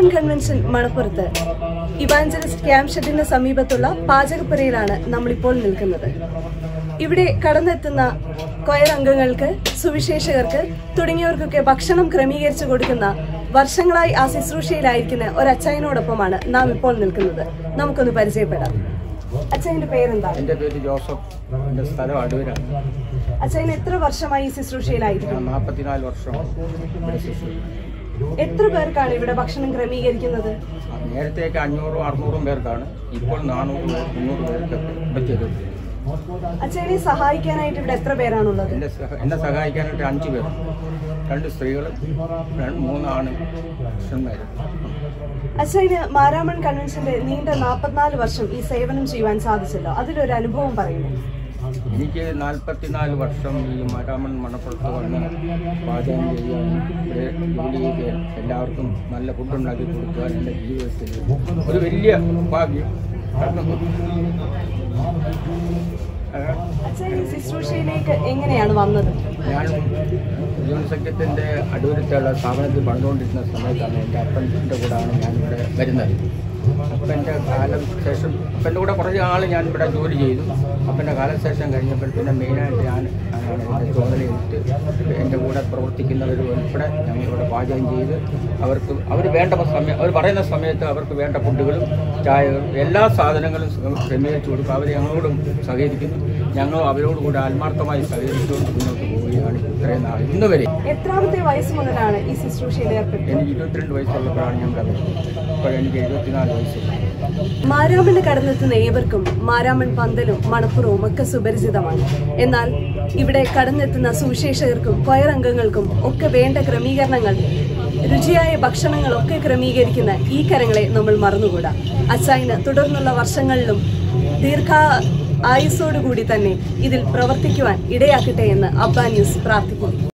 Maramon convention മണപ്പുറത്ത് evangelist camp ഷെഡിന് സമീപത്തുള്ള പാചകപ്പുരയിലാണ് നമ്മളിപ്പോൾ നിൽക്കുന്നത് ഇവിടെ കടന്നെത്തുന്ന കൊയർ അംഗങ്ങൾക്ക് സുവിശേഷകർക്ക് തുടങ്ങിയവർക്കൊക്കെ ഭക്ഷണം ക്രമീകരിച്ചു കൊടുക്കുന്ന വർഷങ്ങളായി ആ ശുശ്രൂഷയിലായിരിക്കുന്ന ഒരു അച്ചായനോടൊപ്പമാണ് നാം ഇപ്പോൾ നിൽക്കുന്നത് നമുക്കൊന്ന് പരിചയപ്പെടാം അച്ചായന്റെ പേരെന്താണ് എൻ്റെ പേര് ജോസഫ് എൻ്റെ സ്ഥലം അടൂരാണ് അച്ചായൻ എത്ര വർഷമായി ഈ ശുശ്രൂഷയിലായിരിക്കും ഞാൻ നാൽപ്പത്തിനാല് വർഷം ഇവിടെ ശുശ്രൂഷിച്ചു എത്ര പേർക്കാണ് ഇവിടെ ഭക്ഷണം ക്രമീകരിക്കുന്നത് നേരത്തേക്ക് അഞ്ഞൂറും അറുന്നൂറും പേർക്കാണ് ഇപ്പോൾ നാനൂറ് പേർ മുന്നൂറ് പേർക്ക് ഇവിടെ ചെയ്തിട്ടുണ്ട് അച്ഛനെ സഹായിക്കാനായിട്ട് ഇവിടെ എത്ര പേരാണുള്ളത് എൻ്റെ സഹ എന്നെ സഹായിക്കാനായിട്ട് അഞ്ച് പേർ രണ്ട് സ്ത്രീകളും രണ്ട് മൂന്നാണ് പുരുഷന്മാരും അച്ഛന് മാരാമൺ കൺവെൻഷന്റെ നീണ്ട നാൽപ്പത്തിനാല് വർഷം ഈ സേവനം ചെയ്യുവാൻ സാധിച്ചല്ലോ അതിലൊരു അനുഭവം പറയുന്നു എനിക്ക് നാൽപ്പത്തിനാല് വർഷം ഈ മരാമൺ മണപ്പുറത്ത് വന്ന് പാചകം ചെയ്യാനും ഇവിടെ ജോലി ചെയ്ത് എല്ലാവർക്കും നല്ല ഫുഡ് ഉണ്ടാക്കി കൊടുക്കുവാൻ എൻ്റെ ജീവിതത്തിൽ ഒരു വലിയ ഭാഗ്യം കാരണം ഏഹ്, അച്ഛൻ ഈ ശുശ്രൂഷയിലേക്ക് എങ്ങനെയാണ് വന്നത് ഞാൻ യൂണിറ്റ് സെക്രട്ടറിൻ്റെ അടൂരത്തുള്ള സ്ഥാപനത്തിൽ പണിതുകൊണ്ടിരുന്ന സമയത്താണ് എൻ്റെ അപ്പൻ്റെ കൂടെയാണ് ഞാനിവിടെ വരുന്നത് അപ്പൻ്റെ കാലം ശേഷം അപ്പൻ്റെ കൂടെ കുറച്ച് ആൾ ഞാൻ ഇവിടെ ജോലി ചെയ്തു അപ്പൻ്റെ കാലശേഷം കഴിഞ്ഞപ്പോൾ പിന്നെ മെയിനായിട്ട് ഞാൻ ആണ് എൻ്റെ ചുമതലയിട്ട് എൻ്റെ കൂടെ പ്രവർത്തിക്കുന്നവർ ഉൾപ്പെടെ ഞങ്ങളിവിടെ പാചകം ചെയ്ത് അവർക്ക് അവർ വേണ്ട സമയം അവർ പറയുന്ന സമയത്ത് അവർക്ക് വേണ്ട ഫുഡുകളും ചായകളും എല്ലാ സാധനങ്ങളും ക്രമീകരിച്ചു കൊടുക്കും അവർ ഞങ്ങളോടും സഹകരിക്കുന്നു ഞങ്ങളും അവരോട് കൂടെ ആത്മാർത്ഥമായി സഹകരിച്ചുകൊണ്ട് മുന്നോട്ട് പോവുകയാണ് ഇത്രയും നാൾ ഇന്ന് വരെ എത്രാമത്തെ വയസ്സ് മുതലാണ് ഈ ശുശ്രൂഷയിൽ ഏർപ്പെട്ടത് എനിക്ക് ഇരുപത്തിരണ്ട് വയസ്സുള്ളപ്പോഴാണ് ഞാൻ ഇവിടെ വരുന്നത് ഇപ്പോൾ എനിക്ക് എഴുപത്തിനാല് വയസ്സുണ്ട് മാരാമണ് കടന്നെത്തുന്ന ഏവർക്കും മാരാമൺ പന്തലും മണപ്പുറവും ഒക്കെ സുപരിചിതമാണ് എന്നാൽ ഇവിടെ കടന്നെത്തുന്ന സുവിശേഷകർക്കും കൊയറംഗങ്ങൾക്കും ഒക്കെ വേണ്ട ക്രമീകരണങ്ങൾ രുചിയായ ഭക്ഷണങ്ങളൊക്കെ ക്രമീകരിക്കുന്ന ഈ കരങ്ങളെ നമ്മൾ മറന്നുകൂടാ അച്ചായന് തുടർന്നുള്ള വർഷങ്ങളിലും ദീർഘ ആയുസ്സോടുകൂടി തന്നെ ഇതിൽ പ്രവർത്തിക്കുവാൻ ഇടയാക്കട്ടെ എന്ന് അബ്ബാ ന്യൂസ് പ്രാർത്ഥിക്കുന്നു